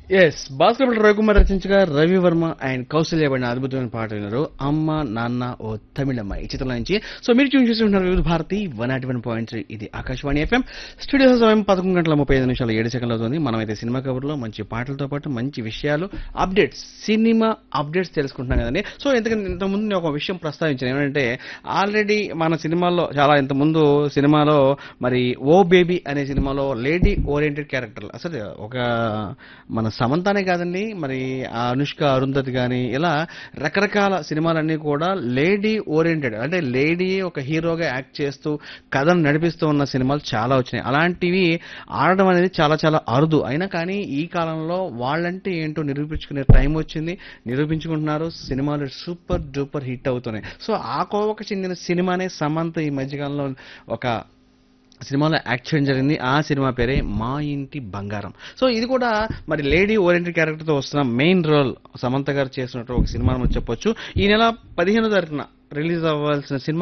yes Bhaskar Ravikumar రచించగా Ravi Varma and Kausalya పడిన అద్భుతమైన పాట విన్నారు అమ్మ నాన్న ఓ తమిళమ్మ ఈ చిత్రం నుంచి సో మీరు చూసి చూస్తున్నారు Vividh Bharati one nought one point three ఇది ఆకాశవాణి ఎఫ్ఎం స్టూడియో సమయం పదకొండు గంటల ముప్పై ఐదు నిమిషాలు ఏడు సెకండ్లు అవుతుంది మనమైతే సినిమా కబుర్లో మంచి పాటలతో పాటు మంచి విషయాలు అప్డేట్స్ సినిమా అప్డేట్స్ తెలుసుకుంటున్నాం కదండి సో ఎందుకంటే ఇంతకుముందు నేను ఒక విషయం ప్రస్తావించాను ఏమంటే ఆల్రెడీ మన సినిమాల్లో చాలా ఇంతకుముందు సినిమాలో మరి ఓ బేబీ అనే సినిమాలో లేడీ ఓరియంటెడ్ క్యారెక్టర్ అసలు ఒక మన సమంతానే కాదండి మరి ఆ అనుష్క అరుంధతి కానీ ఇలా రకరకాల సినిమాలన్నీ కూడా లేడీ ఓరియంటెడ్ అంటే లేడీ ఒక హీరోగా యాక్ట్ చేస్తూ కథను నడిపిస్తూ ఉన్న సినిమాలు చాలా వచ్చినాయి అలాంటివి ఆడడం అనేది చాలా చాలా అరుదు అయినా కానీ ఈ కాలంలో వాళ్ళంటే ఏంటో నిరూపించుకునే టైం వచ్చింది నిరూపించుకుంటున్నారు సినిమాలు సూపర్ డూపర్ హిట్ అవుతున్నాయి సో ఆ కోవకు చెందిన సినిమానే సమంత ఈ మధ్యకాలంలో ఒక సినిమాలో యాక్ట్ చేయడం జరిగింది ఆ సినిమా పేరే మా ఇంటి బంగారం సో ఇది కూడా మరి లేడీ ఓరియంటెడ్ క్యారెక్టర్తో వస్తున్న మెయిన్ రోల్ సమంత గారు చేస్తున్నట్టు ఒక సినిమా అని చెప్పొచ్చు ఈ నెల పదిహేనో తారీఖున రిలీజ్ అవ్వాల్సిన సినిమా